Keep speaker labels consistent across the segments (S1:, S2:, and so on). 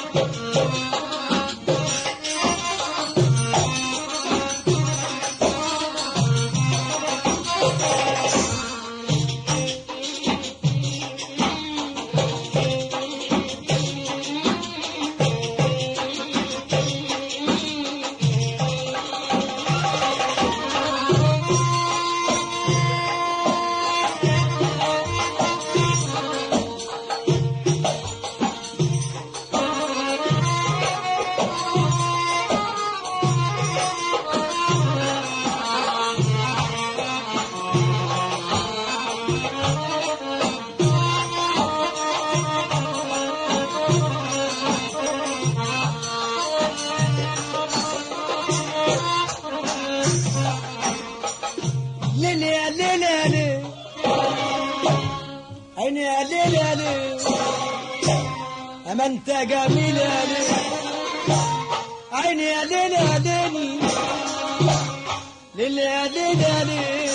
S1: ليل يا ليل يا ليل عيني يا ليل يا ليل أما أنت جميل يا ليل عيني يا ليل يا ليل ليل يا ليل يا ليل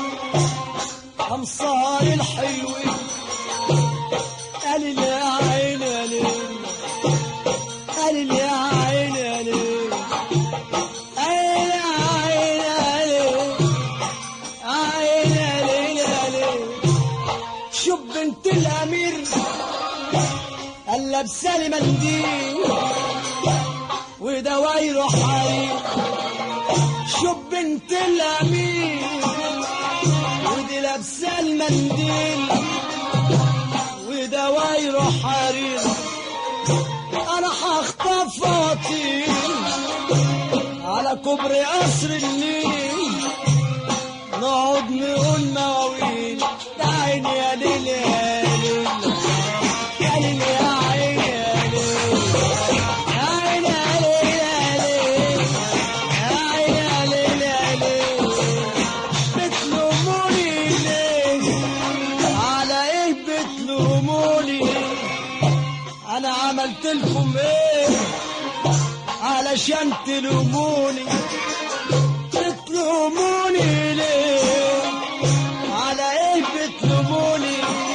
S1: أمصار الحلوين قال لي يا عيني يا ليل قال لي يا عيني يا ليل عيني يا عيني يا ليل عين يا ليل يا ليل شوف بنت الامير قال لابسه منديل ودوايره حرير شوف بنت الامير ودي لابسه المنديل ودوايره حرير انا هخطف واطير على كوبري قصر النيل نقعد نقول مواويل يا عيني يا ليل يا ليل يا ليل يا عيني يا ليل يا عيني يا ليل يا ليل يا عيني يا ليل يا ليل بتلوموني ليه على ايه بتلوموني انا عملت لكم ايه علشان تلوموني بتلوموني ليه على ايه بتلوموني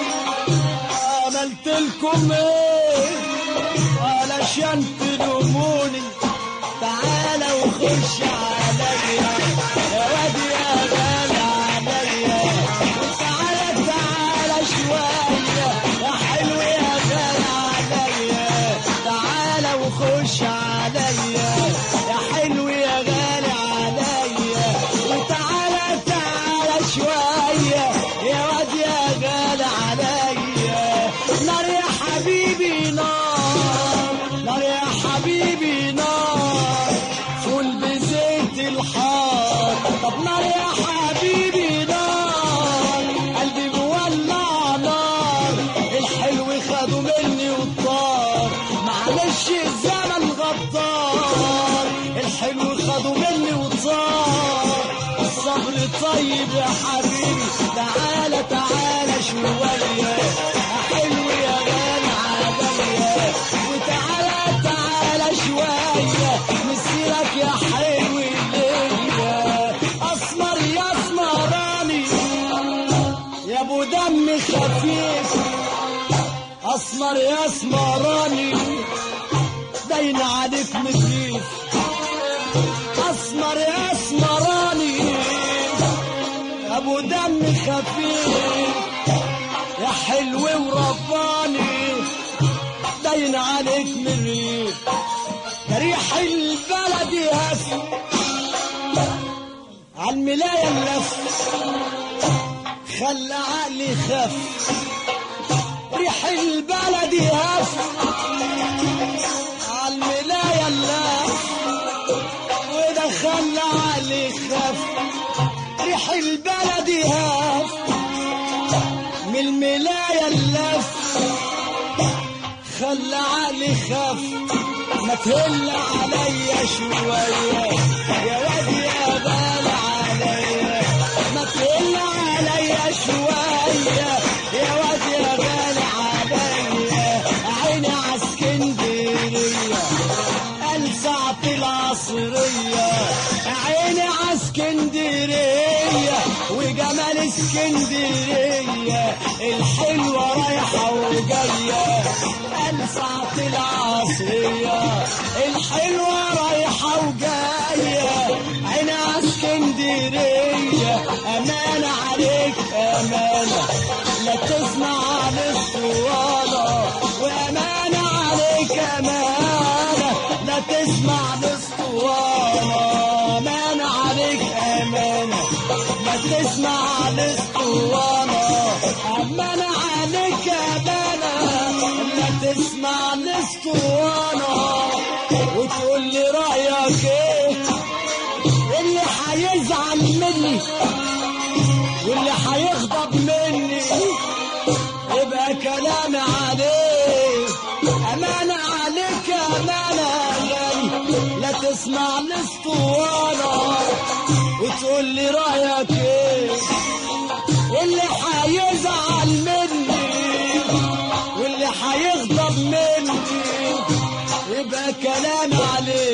S1: عملت لكم ايه علشان تلوموني تعالى وخش عليا يا واد يا غالي عليا تعالى تعالى شوية يا حلو يا غالي عليا تعالى وخش عليا يا حلو يا غالي عليا وتعالى تعالى شوية يا واد يا غالي عليا نار يا حبيبي نار نار يا حبيبي نار فول بزيت الحار طب نار يا حبيبي نار قلبي مولع نار الحلو خدوا مني والطار معلش الزمن غدار الحلو خدوا مني والطار الصبر طيب يا حبيبي تعالى تعالى شوية يا حلو يا غالي عليا وتعالى تعالى شوية مسيرك يا حلو ليا أسمر يا أسمراني يا أبو دم خفيف أسمر يا أسمراني باين عليك نضيف أسمر يا أسمراني يا أبو دم خفيف يا حلو ورباني باين عليك مريف يا ريح البلد يهف عالملاية اللف خلى عقلي خف ريح البلد يهف عالملاية اللف وده خلى عقلي خف ريح البلد يهف من الملاية اللف خلى عقلي خف ما تهل عليا شوية يا واد يا غالي عليا ما تهل عليا شوية يا واد يا غالي عليا عيني عسكندرية قال ساعة العصرية عيني عسكندرية وجمال اسكندرية الحلوة رايحة وجاية قال ساعة العصرية الحلوة رايحة وجاية عينها اسكندرية أمانة عليك أمانة لا تسمع للصوالة وأمانة عليك أمانة لا تسمع للصوالة أمانة عليك أمانة لا تسمع للصوالة أمانة عليك أمانة لا تسمع للصوالة وتقول لي رأيك إيه اللي هيزعل مني واللي هيغضب مني يبقى كلامي عليه أمانة عليك أمانة غالي لا تسمع الاسطوانة وتقول لي رأيك ايه اللي هيزعل مني واللي هيغضب مني يبقى كلامي عليه